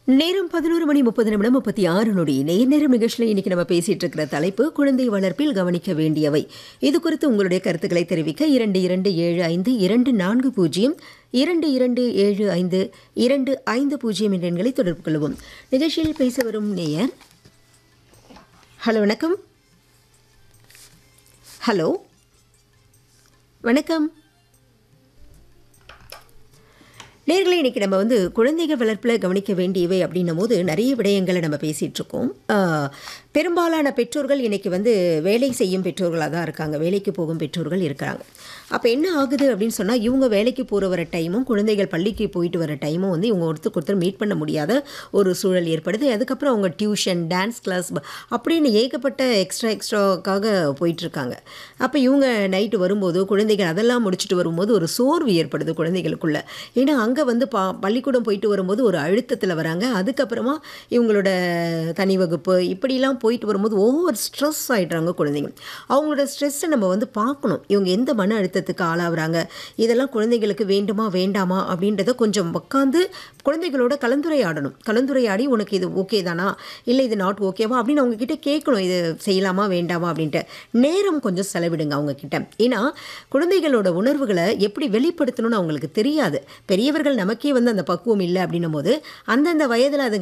நேரம் பதினோரு மணி முப்பது நிமிடம் முப்பத்தி ஆறு நொடி நேர் நேரம் நிகழ்ச்சியில் இன்னைக்கு நம்ம பேசிட்டு இருக்கிற தலைப்பு குழந்தை வளர்ப்பில் கவனிக்க வேண்டியவை இது குறித்து உங்களுடைய கருத்துக்களை தெரிவிக்க இரண்டு இரண்டு ஏழு ஐந்து இரண்டு நான்கு பூஜ்ஜியம் இரண்டு இரண்டு ஏழு ஐந்து இரண்டு ஐந்து பூஜ்ஜியம் என்ற எண்களை தொடர்பு கொள்வோம் நிகழ்ச்சியில் பேச வரும் நேயர் ஹலோ வணக்கம் ஹலோ வணக்கம் நேர்களை இன்னைக்கு நம்ம வந்து குழந்தைகள் வளர்ப்பில் கவனிக்க வேண்டியவை அப்படின்னும் போது நிறைய விடயங்களை நம்ம பேசிகிட்டு இருக்கோம் ஆஹ், பெரும்பாலான பெற்றோர்கள் இன்னைக்கு வந்து வேலை செய்யும் பெற்றோர்களாக தான் இருக்காங்க வேலைக்கு போகும் பெற்றோர்கள் இருக்கிறாங்க அப்போ என்ன ஆகுது அப்படின்னு சொன்னால் இவங்க வேலைக்கு போகிற வர டைமும் குழந்தைகள் பள்ளிக்கு போயிட்டு வர டைமும் வந்து இவங்க ஒருத்தருக்கு ஒருத்தர் மீட் பண்ண முடியாத ஒரு சூழல் ஏற்படுது அதுக்கப்புறம் அவங்க டியூஷன் டான்ஸ் கிளாஸ் அப்படின்னு ஏகப்பட்ட எக்ஸ்ட்ரா எக்ஸ்ட்ராக்காக போயிட்டுருக்காங்க அப்போ இவங்க நைட்டு வரும்போது குழந்தைகள் அதெல்லாம் முடிச்சுட்டு வரும்போது ஒரு சோர்வு ஏற்படுது குழந்தைகளுக்குள்ள ஏன்னா அங்கே வந்து பா பள்ளிக்கூடம் போயிட்டு வரும்போது ஒரு அழுத்தத்தில் வராங்க அதுக்கப்புறமா இவங்களோட தனி வகுப்பு இப்படிலாம் போயிட்டு வரும்போது ஓவர் ஸ்ட்ரெஸ் ஆகிடுறாங்க குழந்தைங்க அவங்களோட ஸ்ட்ரெஸ்ஸை நம்ம வந்து பார்க்கணும் இவங்க எந்த மன அழுத்தத்துக்கு ஆளாகிறாங்க இதெல்லாம் குழந்தைகளுக்கு வேண்டுமா வேண்டாமா அப்படின்றத கொஞ்சம் உட்காந்து குழந்தைகளோட கலந்துரையாடணும் கலந்துரையாடி உனக்கு இது ஓகே தானா இல்லை இது நாட் ஓகேவா அப்படின்னு அவங்க கிட்ட கேட்கணும் இது செய்யலாமா வேண்டாமா அப்படின்ட்டு நேரம் கொஞ்சம் செலவிடுங்க அவங்க கிட்ட ஏன்னா குழந்தைகளோட உணர்வுகளை எப்படி வெளிப்படுத்தணும்னு அவங்களுக்கு தெரியாது பெரியவர்கள் நமக்கே வந்து அந்த பக்குவம் இல்லை அப்படின்னும் போது அந்தந்த வயதில் அது